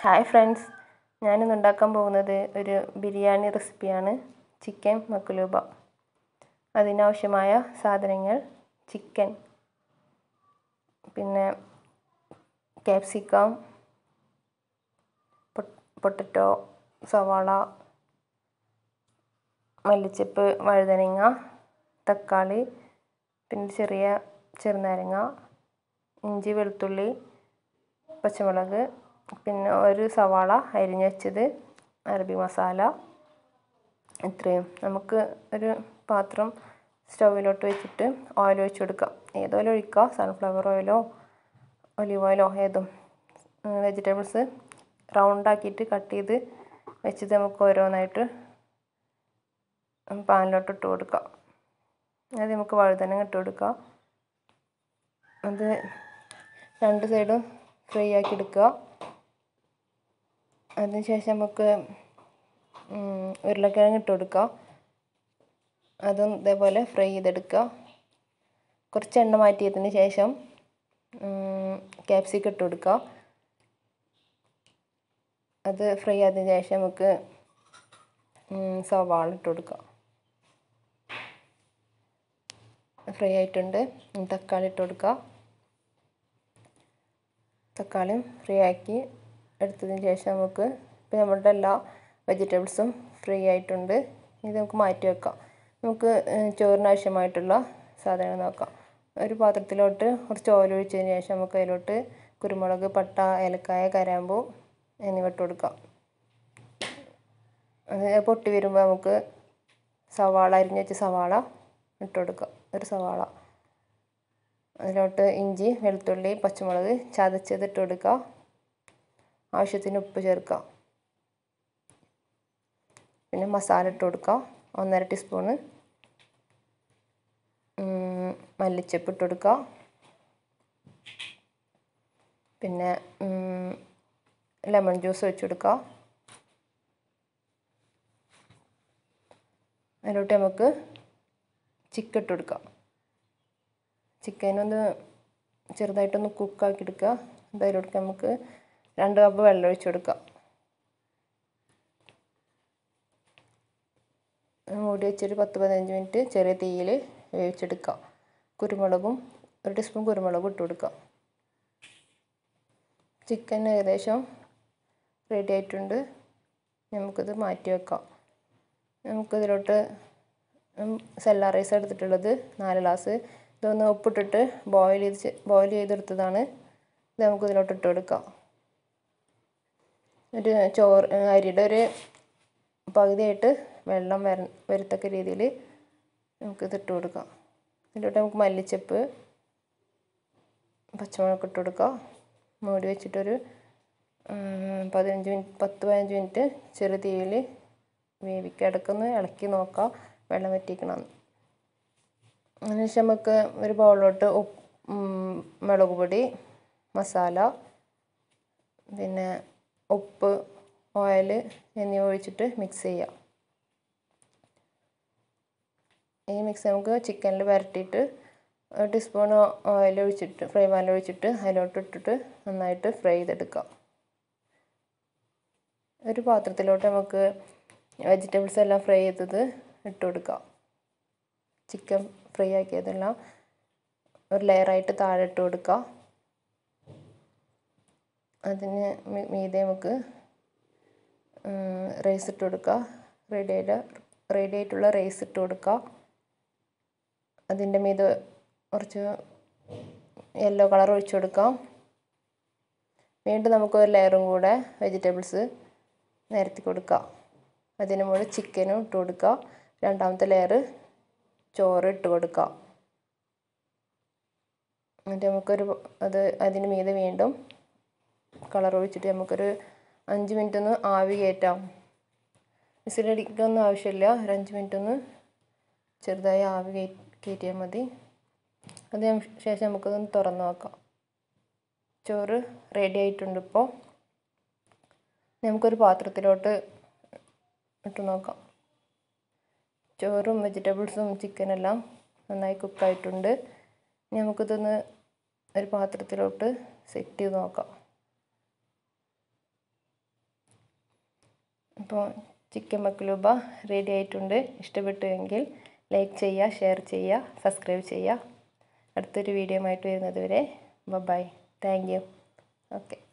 hi friends ഞാനിന്ന് ഉണ്ടാക്കാൻ പോകുന്നത് ഒരു ബിരിയാണി റെസിപ്പിയാണ് ചിക്കൻ മക്ലൂബ അതിനാവശ്യമായ സാധനങ്ങൾ ചിക്കൻ പിന്നെ ക്യാപ്സിക്കം പൊട്ടറ്റോ സവാള മല്ലിച്ചപ്പ് വഴുതനങ്ങ തക്കാളി പിന്നെ ചെറിയ ചെറുനാരങ്ങ ഇഞ്ചി വെളുത്തുള്ളി പച്ചമുളക് പിന്നെ ഒരു സവാള അരിഞ്ഞ് വെച്ചത് അറബി മസാല ഇത്രയും നമുക്ക് ഒരു പാത്രം സ്റ്റൗവിലോട്ട് വെച്ചിട്ട് ഓയിൽ ഒഴിച്ച് കൊടുക്കാം ഏത് ഓയിൽ ഒഴിക്കുക സൺഫ്ലവർ ഓയിലോ ഒലിവ് ഓയിലോ ഏതും വെജിറ്റബിൾസ് റൗണ്ടാക്കിയിട്ട് കട്ട് ചെയ്ത് വെച്ചിട്ട് നമുക്ക് ഓരോന്നായിട്ട് പാനിലോട്ട് ഇട്ട് കൊടുക്കാം അത് നമുക്ക് വഴുതനങ്ങ ഇട്ട് കൊടുക്കാം അത് രണ്ട് സൈഡും ഫ്രൈ ആക്കി എടുക്കുക അതിനുശേഷം നമുക്ക് ഉരുളക്കിഴങ്ങ് ഇട്ട് കൊടുക്കുക അതും ഇതേപോലെ ഫ്രൈ ചെയ്തെടുക്കുക കുറച്ച് എണ്ണ മാറ്റിയതിന് ശേഷം ക്യാപ്സിക്കം ഇട്ട് കൊടുക്കുക അത് ഫ്രൈ ആയതിനു ശേഷം നമുക്ക് സവാള ഇട്ട് കൊടുക്കുക ഫ്രൈ ആയിട്ടുണ്ട് തക്കാളി ഇട്ട് കൊടുക്കുക തക്കാളിയും ഫ്രൈ ആക്കി എടുത്തതിന് ശേഷം നമുക്ക് ഇപ്പം നമ്മളുടെ എല്ലാ വെജിറ്റബിൾസും ഫ്രൈ ആയിട്ടുണ്ട് ഇത് നമുക്ക് മാറ്റി വെക്കാം നമുക്ക് ചോറിന് ആവശ്യമായിട്ടുള്ള സാധനങ്ങൾ നോക്കാം ഒരു പാത്രത്തിലോട്ട് കുറച്ച് ഓയിൽ ഒഴിച്ചതിന് ശേഷം നമുക്ക് അതിലോട്ട് കുരുമുളക് പട്ട ഏലക്കായ കരാമ്പൂ എന്നിവ ഇട്ട് കൊടുക്കാം അത് പൊട്ടി വരുമ്പോൾ നമുക്ക് സവാള അരിഞ്ഞ് വെച്ച സവാള ഇട്ട് കൊടുക്കാം ഒരു സവാള അതിലോട്ട് ഇഞ്ചി വെളുത്തുള്ളി പച്ചമുളക് ചതച്ചത് ഇട്ട് കൊടുക്കുക ആവശ്യത്തിന് ഉപ്പ് ചേർക്കുക പിന്നെ മസാല ഇട്ട് കൊടുക്കുക ഒന്നര ടീസ്പൂണ് മല്ലിച്ചപ്പ് ഇട്ട് കൊടുക്കുക പിന്നെ ലെമൺ ജ്യൂസ് ഒഴിച്ച് കൊടുക്കുക അതിലോട്ട് നമുക്ക് ചിക്കൻ ഇട്ട് കൊടുക്കാം ചിക്കനൊന്ന് ചെറുതായിട്ടൊന്ന് കുക്കാക്കി എടുക്കുക അതിലോട്ട് നമുക്ക് രണ്ട് കപ്പ് വെള്ളം ഒഴിച്ച് കൊടുക്കാം മൂടി വെച്ചൊരു പത്ത് പതിനഞ്ച് മിനിറ്റ് ചെറിയ തീയിൽ വേവിച്ചെടുക്കാം കുരുമുളകും ഒരു ടീസ്പൂൺ കുരുമുളകും ഇട്ട് കൊടുക്കാം ചിക്കൻ ഏകദേശം റെഡി ആയിട്ടുണ്ട് നമുക്കിത് മാറ്റി വെക്കാം നമുക്കിതിലോട്ട് സെല്ല റൈസ് എടുത്തിട്ടുള്ളത് നാല് ഗ്ലാസ് ഇതൊന്ന് ഉപ്പിട്ടിട്ട് ബോയിൽ ചെയ്ത് ബോയിൽ ചെയ്തെടുത്തതാണ് ഇത് നമുക്ക് ഇതിലോട്ട് ഇട്ട് കൊടുക്കാം ഒരു ചോറ് അരിയുടെ ഒരു പകുതിയായിട്ട് വെള്ളം വര വരത്തക്ക രീതിയിൽ നമുക്കിത് ഇട്ട് കൊടുക്കാം ഇതിലോട്ട് നമുക്ക് മല്ലിച്ചപ്പ് പച്ചമുളക് ഇട്ട് കൊടുക്കാം മൂടി വെച്ചിട്ടൊരു പതിനഞ്ച് മിനിറ്റ് പത്ത് പതിനഞ്ച് മിനിറ്റ് ചെറു തീയിൽ വേവിക്കുക ഇടയ്ക്കൊന്ന് ഇളക്കി നോക്കാം വെള്ളം വറ്റിക്കണം അതിനുശേഷം നമുക്ക് ഒരു ബൗളിലോട്ട് ഉപ്പ് മുളക് പൊടി മസാല പിന്നെ ഉപ്പ് ഓയിൽ എന്നിവ ഒഴിച്ചിട്ട് മിക്സ് ചെയ്യാം ഈ മിക്സ് നമുക്ക് ചിക്കനിൽ വരട്ടിയിട്ട് ഒരു ടീസ്പൂൺ ഓയിൽ ഒഴിച്ചിട്ട് ഫ്രൈ പാനിൽ ഒഴിച്ചിട്ട് അതിലോട്ട് ഇട്ടിട്ട് നന്നായിട്ട് ഫ്രൈ ചെയ്തെടുക്കാം ഒരു പാത്രത്തിലോട്ട് നമുക്ക് വെജിറ്റബിൾസ് എല്ലാം ഫ്രൈ ചെയ്തത് ഇട്ട് കൊടുക്കാം ചിക്കൻ ഫ്രൈ ആക്കിയതെല്ലാം ഒരു ലെയറായിട്ട് താഴെ ഇട്ട് കൊടുക്കുക അതിന് മീതെ നമുക്ക് റൈസ് ഇട്ട് കൊടുക്കുക റെഡി ആയിട്ട് റെഡി ആയിട്ടുള്ള റൈസ് ഇട്ട് കൊടുക്കുക അതിൻ്റെ മീത് കുറച്ച് യെല്ലോ കളർ ഒഴിച്ചു കൊടുക്കാം വീണ്ടും നമുക്ക് ഒരു ലെയറും കൂടെ വെജിറ്റബിൾസ് നിരത്തി കൊടുക്കാം അതിന് മുകളിൽ ചിക്കനും ഇട്ട് കൊടുക്കുക രണ്ടാമത്തെ ലെയർ ചോറ് ഇട്ട് കൊടുക്കുക എന്നിട്ട് നമുക്കൊരു അത് അതിന് മീതെ വീണ്ടും കളർ ഒഴിച്ചിട്ട് നമുക്കൊരു അഞ്ച് മിനിറ്റ് ഒന്ന് ആവി കയറ്റാം വിസിലടിക്കൊന്നും ആവശ്യമില്ല ഒരു അഞ്ച് മിനിറ്റ് ഒന്ന് ചെറുതായി ആവി കയറ്റിയാൽ മതി അതിന് ശേഷം നമുക്കതൊന്ന് തുറന്ന് നോക്കാം ചോറ് റെഡി ആയിട്ടുണ്ട് ഇപ്പോൾ നമുക്കൊരു പാത്രത്തിലോട്ട് ഇട്ട് നോക്കാം ചോറും വെജിറ്റബിൾസും ചിക്കനെല്ലാം നന്നായി കുക്കായിട്ടുണ്ട് ഇനി നമുക്കിതൊന്ന് ഒരു പാത്രത്തിലോട്ട് സെറ്റ് ചെയ്ത് നോക്കാം അപ്പോൾ ചിക്കൻ മക്ലൂബ റെഡി ആയിട്ടുണ്ട് ഇഷ്ടപ്പെട്ടുവെങ്കിൽ ലൈക്ക് ചെയ്യുക ഷെയർ ചെയ്യുക സബ്സ്ക്രൈബ് ചെയ്യുക അടുത്തൊരു വീഡിയോ ആയിട്ട് വരുന്നത് വരെ ബൈ താങ്ക് യു ഓക്കെ